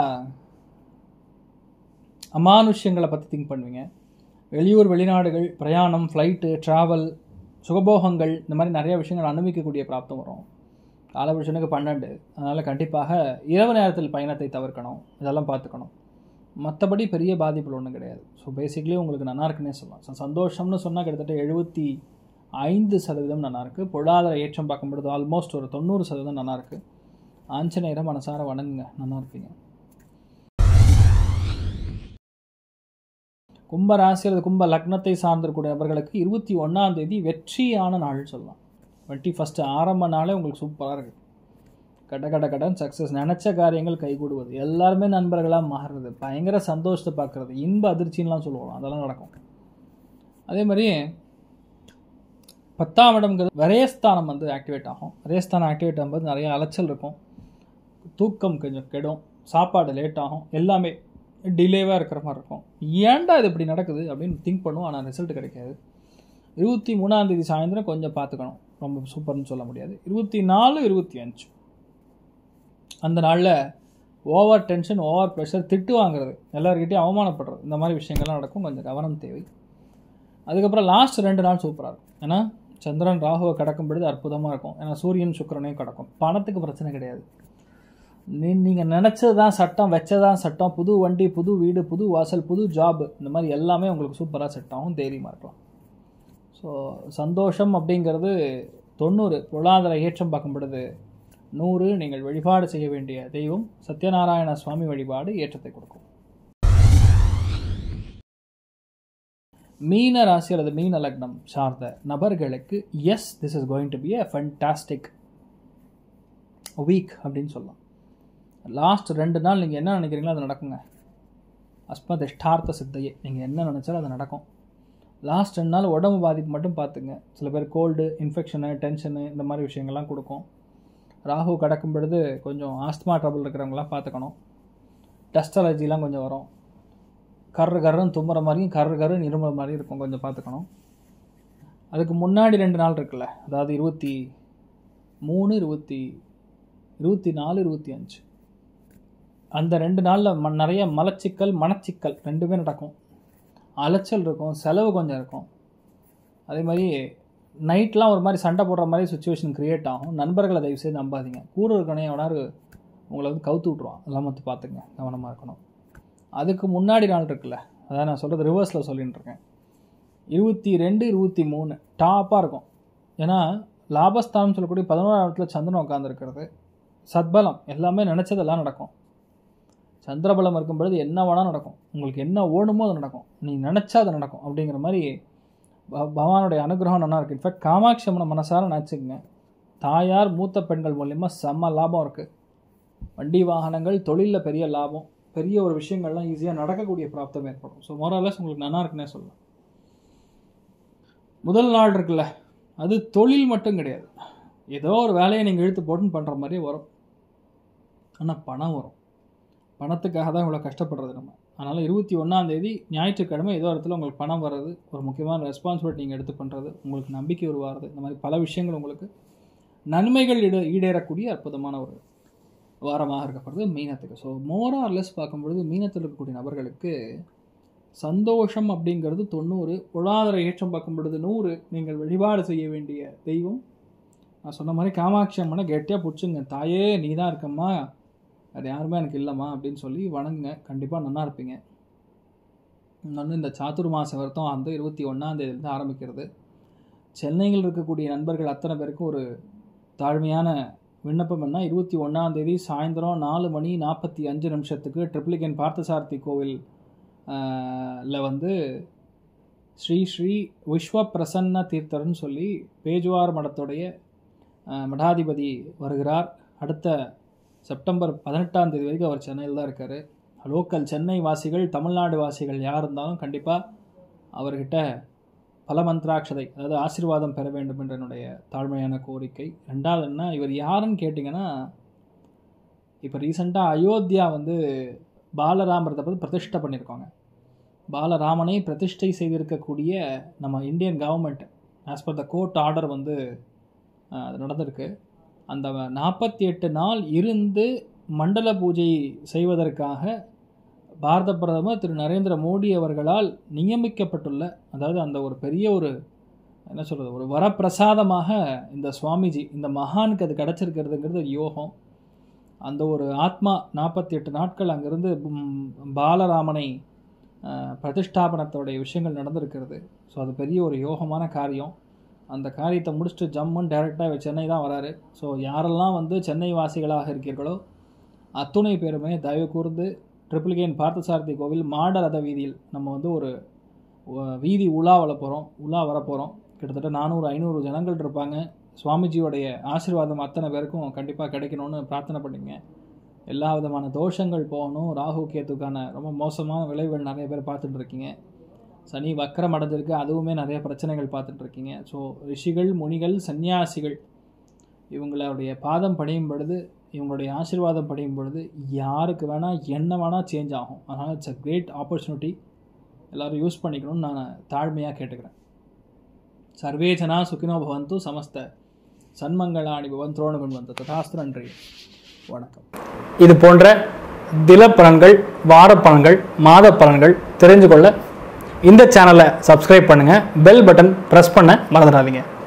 அமானுஷ்யங்களை பற்றி திங்க் பண்ணுவீங்க வெளியூர் வெளிநாடுகள் பிரயாணம் ஃப்ளைட்டு ட்ராவல் சுகபோகங்கள் இந்த மாதிரி நிறைய விஷயங்கள் அனுபவிக்கக்கூடிய பிராப்தம் வரும் காலபுருஷனுக்கு பன்னெண்டு அதனால் கண்டிப்பாக இரவு நேரத்தில் பயணத்தை தவிர்க்கணும் இதெல்லாம் பார்த்துக்கணும் மற்றபடி பெரிய பாதிப்புகள் ஒன்றும் கிடையாது ஸோ பேசிக்கலி உங்களுக்கு நல்லா இருக்குன்னே சொல்லலாம் ஸோ சந்தோஷம்னு சொன்னால் கிட்டத்தட்ட எழுபத்தி ஐந்து சதவீதம் நல்லா இருக்கு பொருளாதார ஏற்றம் பார்க்கும்பொழுது ஆல்மோஸ்ட் ஒரு தொண்ணூறு சதவீதம் நல்லா இருக்கு ஆஞ்சநேயரை மனசார வணங்குங்க நல்லா இருப்பீங்க கும்ப ராசி அல்லது கும்ப லக்னத்தை சார்ந்திருக்கக்கூடிய நபர்களுக்கு இருபத்தி ஒன்றாம் தேதி வெற்றியான நாள் சொல்லலாம் டுவெண்ட்டி ஃபஸ்ட்டு ஆரம்ப நாளே உங்களுக்கு சூப்பராக இருக்குது கட கட கடன் சக்ஸஸ் நினச்ச காரியங்கள் கைகூடுவது எல்லாருமே நண்பர்களாக மாறுறது பயங்கர சந்தோஷத்தை பார்க்குறது இன்ப அதிர்ச்சின்லாம் சொல்லுவோம் அதெல்லாம் நடக்கும் அதே மாதிரி பத்தாம் இடம்ங்கிறது விரயஸ்தானம் வந்து ஆக்டிவேட் ஆகும் விரயஸ்தானம் ஆக்டிவேட் ஆகும்போது நிறைய அலைச்சல் இருக்கும் தூக்கம் கொஞ்சம் கெடும் சாப்பாடு லேட் ஆகும் எல்லாமே டிலேவாக இருக்கிற மாதிரி இருக்கும் ஏன்டா இது இப்படி நடக்குது அப்படின்னு திங்க் பண்ணுவோம் ஆனால் ரிசல்ட் கிடைக்காது இருபத்தி மூணாம் தேதி சாயந்தரம் கொஞ்சம் பார்த்துக்கணும் ரொம்ப சூப்பர்னு சொல்ல முடியாது இருபத்தி நாலு இருபத்தி அஞ்சு அந்த நாளில் ஓவர் டென்ஷன் ஓவர் ப்ரெஷர் திட்டு வாங்குறது எல்லாருக்கிட்டையும் அவமானப்படுறது இந்த மாதிரி விஷயங்கள்லாம் நடக்கும் கொஞ்சம் கவனம் தேவை அதுக்கப்புறம் லாஸ்ட் ரெண்டு நாள் சூப்பராக இருக்கும் ஏன்னா சந்திரன் ராகுவை கடக்கும் பொழுது அற்புதமாக இருக்கும் ஏன்னா சூரியன் சுக்கிரனையும் கடக்கும் பணத்துக்கு பிரச்சனை கிடையாது நீ நீங்கள் நினச்சது தான் சட்டம் வச்சதான் சட்டம் புது வண்டி புது வீடு புது வாசல் புது ஜாப் இந்த மாதிரி எல்லாமே உங்களுக்கு சூப்பராக செட் ஆகும் தைரியமாக இருக்கலாம் ஸோ சந்தோஷம் அப்படிங்கிறது தொண்ணூறு பொருளாதார ஏற்றம் பார்க்கும் பொழுது நூறு நீங்கள் வழிபாடு செய்ய வேண்டிய தெய்வம் சத்யநாராயண சுவாமி வழிபாடு ஏற்றத்தை கொடுக்கும் மீன ராசி அல்லது மீன லக்னம் சார்ந்த நபர்களுக்கு yes this is going to be a fantastic week அப்படின்னு சொல்லலாம் லாஸ்ட் ரெண்டு நாள் நீங்கள் என்ன நினைக்கிறீங்களோ அது நடக்குங்க அஸ்மதிஷ்டார்த்த சித்தையே நீங்கள் என்ன நினச்சாலும் அது நடக்கும் லாஸ்ட் ரெண்டு நாள் உடம்பு பாதிப்பு மட்டும் பார்த்துங்க சில பேர் கோல்டு இன்ஃபெக்ஷனு டென்ஷனு இந்த மாதிரி விஷயங்கள்லாம் கொடுக்கும் ராகு கடக்கும் பொழுது கொஞ்சம் ஆஸ்துமா ட்ரபிள் இருக்கிறவங்களாம் பார்த்துக்கணும் டஸ்ட் அலர்ஜிலாம் கொஞ்சம் வரும் கர்ரு கர்ருன்னு தும்முற மாதிரியும் கர்ரு கருன்னு இருமுற மாதிரியும் இருக்கும் கொஞ்சம் பார்த்துக்கணும் அதுக்கு முன்னாடி ரெண்டு நாள் இருக்குல்ல அதாவது இருபத்தி மூணு இருபத்தி இருபத்தி நாலு இருபத்தி அஞ்சு அந்த ரெண்டு நாளில் ம நிறைய மலச்சிக்கல் மனச்சிக்கல் ரெண்டுமே நடக்கும் அலைச்சல் இருக்கும் செலவு கொஞ்சம் இருக்கும் அதே மாதிரி நைட்லாம் ஒரு மாதிரி சண்டை போடுற மாதிரி சுச்சுவேஷன் க்ரியேட் ஆகும் நண்பர்களை தயவு செய்து நம்பாதீங்க கூட இருக்கணும் எவனாரு உங்களை வந்து கவுத்து விட்ருவான் அதெல்லாம் வந்து பார்த்துங்க கவனமாக இருக்கணும் அதுக்கு முன்னாடி நாள் இருக்குல்ல அதான் நான் சொல்கிறது ரிவர்ஸில் சொல்லிட்டு இருக்கேன் இருபத்தி ரெண்டு இருபத்தி மூணு டாப்பாக இருக்கும் ஏன்னா லாபஸ்தானம் சொல்லக்கூடிய பதினோராம் இடத்துல சந்திரன் உட்காந்துருக்கிறது சத்பலம் எல்லாமே நினச்சதெல்லாம் நடக்கும் சந்திரபலம் இருக்கும் பொழுது என்ன வேணால் நடக்கும் உங்களுக்கு என்ன ஓணுமோ அது நடக்கும் நீ நினச்சா அது நடக்கும் அப்படிங்கிற மாதிரி ப- பகவானுடைய அனுகிரகம் நல்லா இருக்குது இன்ஃபேக்ட் காமாட்சி அம்மனை மனசார நினச்சிக்கங்க தாயார் மூத்த பெண்கள் மூலிமா செம்ம லாபம் இருக்குது வண்டி வாகனங்கள் தொழிலில் பெரிய லாபம் பெரிய ஒரு விஷயங்கள்லாம் ஈஸியாக நடக்கக்கூடிய பிராப்தம் ஏற்படும் ஸோ மோரலஸ் உங்களுக்கு நல்லா இருக்குன்னே சொல்லலாம் முதல் நாள் இருக்குல்ல அது தொழில் மட்டும் கிடையாது ஏதோ ஒரு வேலையை நீங்கள் இழுத்து போட்டுன்னு பண்ணுற மாதிரி வரும் ஆனால் பணம் வரும் பணத்துக்காக தான் இவ்வளோ கஷ்டப்படுறது நம்ம அதனால் இருபத்தி ஒன்றாந்தேதி ஞாயிற்றுக்கிழமை ஏதோ இடத்துல உங்களுக்கு பணம் வர்றது ஒரு முக்கியமான ரெஸ்பான்சிபிலிட்டி நீங்கள் எடுத்து பண்ணுறது உங்களுக்கு நம்பிக்கை உருவாகிறது இந்த மாதிரி பல விஷயங்கள் உங்களுக்கு நன்மைகள் ஈடு ஈடேறக்கூடிய அற்புதமான ஒரு வாரமாக இருக்கப்படுறது மீனத்துக்கு ஸோ மோர் ஆர் லெஸ் பார்க்கும்பொழுது மீனத்தில் இருக்கக்கூடிய நபர்களுக்கு சந்தோஷம் அப்படிங்கிறது தொண்ணூறு பொருளாதார ஏற்றம் பார்க்கும் பொழுது நூறு நீங்கள் வழிபாடு செய்ய வேண்டிய தெய்வம் நான் சொன்ன மாதிரி காமாட்சி அம்மனை கெட்டியாக பிடிச்சுங்க தாயே நீ தான் இருக்கம்மா அது யாருமே எனக்கு இல்லைம்மா அப்படின்னு சொல்லி வணங்குங்க கண்டிப்பாக நல்லா இருப்பீங்க இன்னொன்று இந்த சாத்துர் மாத வருத்தம் அந்த இருபத்தி ஒன்றாந்தேதியிலேருந்து ஆரம்பிக்கிறது சென்னையில் இருக்கக்கூடிய நண்பர்கள் அத்தனை பேருக்கும் ஒரு தாழ்மையான விண்ணப்பம் என்ன இருபத்தி ஒன்றாந்தேதி சாயந்தரம் நாலு மணி நாற்பத்தி அஞ்சு நிமிஷத்துக்கு ட்ரிப்ளிகன் பார்த்தசாரதி கோவில் ஆஹ், ல வந்து ஸ்ரீ ஸ்ரீ விஸ்வ பிரசன்ன தீர்த்தர்னு சொல்லி பேஜுவார் மடத்துடைய ஆஹ், மடாதிபதி வருகிறார் அடுத்த செப்டம்பர் பதினெட்டாம் தேதி வரைக்கும் அவர் சென்னையில் தான் இருக்கார் லோக்கல் சென்னை வாசிகள் தமிழ்நாடு வாசிகள் யார் இருந்தாலும் கண்டிப்பாக அவர்கிட்ட பலமந்திராட்சதை அதாவது ஆசீர்வாதம் பெற வேண்டும் என்ற என்னுடைய தாழ்மையான கோரிக்கை ரெண்டாவது என்ன இவர் யாருன்னு கேட்டிங்கன்னா இப்போ ரீசெண்டாக அயோத்தியா வந்து பாலராமரத்தை பற்றி பிரதிஷ்டை பண்ணியிருக்காங்க பாலராமனை பிரதிஷ்டை செய்திருக்கக்கூடிய நம்ம Indian government as per the court order வந்து அஹ், அது நடந்திருக்கு அந்த நாற்பத்தி எட்டு நாள் இருந்து மண்டல பூஜை செய்வதற்காக பாரத பிரதமர் திரு நரேந்திர மோடி அவர்களால் நியமிக்கப்பட்டுள்ள அதாவது அந்த ஒரு பெரிய ஒரு என்ன சொல்கிறது ஒரு வரப்பிரசாதமாக இந்த சுவாமிஜி இந்த மகானுக்கு அது கிடச்சிருக்கிறதுங்கிறது ஒரு யோகம் அந்த ஒரு ஆத்மா நாற்பத்தி எட்டு நாட்கள் அங்கிருந்து ம், பாலராமனை அஹ், பிரதிஷ்டாபனத்தோடைய விஷயங்கள் நடந்திருக்கிறது ஸோ அது பெரிய ஒரு யோகமான காரியம் அந்த காரியத்தை முடிச்சுட்டு ஜம்முன்னு டைரெக்டாக சென்னை தான் வராரு ஸோ யாரெல்லாம் வந்து சென்னை வாசிகளாக இருக்கிறீர்களோ அத்துணை பேருமே தயவு கூர்ந்து ட்ரிபிள்கேன் பார்த்தசாரதி கோவில் மாட ரத வீதியில் நம்ம வந்து ஒரு அஹ், வீதி உலா வர போகிறோம் உலா வரப்போகிறோம் கிட்டத்தட்ட நானூறு ஐநூறு ஜனங்கள் இருப்பாங்க சுவாமிஜியோடைய ஆசீர்வாதம் அத்தனை பேருக்கும் கண்டிப்பாக கிடைக்கணும்னு பிரார்த்தனை பண்ணிங்க எல்லா விதமான தோஷங்கள் போகணும் ராகு கேத்துக்கான ரொம்ப மோசமான விளைவுகள் நிறைய பேர் பார்த்துட்டு இருக்கீங்க சனி வக்கரம் அடைஞ்சிருக்கு அதுவுமே நிறைய பிரச்சனைகள் பார்த்துட்டு இருக்கீங்க ஸோ ரிஷிகள் முனிகள் சன்னியாசிகள் இவங்களுடைய பாதம் பணியும் பொழுது இவங்களுடைய ஆசீர்வாதம் பணியும் பொழுது யாருக்கு வேணால் என்ன வேணால் சேஞ்ச் ஆகும் அதனால் இட்ஸ் அ கிரேட் ஆப்பர்ச்சுனிட்டி எல்லோரும் யூஸ் பண்ணிக்கணும்னு நான் தாழ்மையாக கேட்டுக்கிறேன் சர்வே ஜனா சுகினோ பவந்து சமஸ்த சன்மங்களாணி பவன் துரோணுகன் வந்து ததாஸ்து நன்றி வணக்கம் இது போன்ற தில பலன்கள் வார பலன்கள் மாத பலன்கள் தெரிஞ்சு கொள்ள இந்த சேனலை சப்ஸ்கிரைப் பண்ணுங்கள் பெல் பட்டன் ப்ரெஸ் பண்ண மறந்துடாதீங்க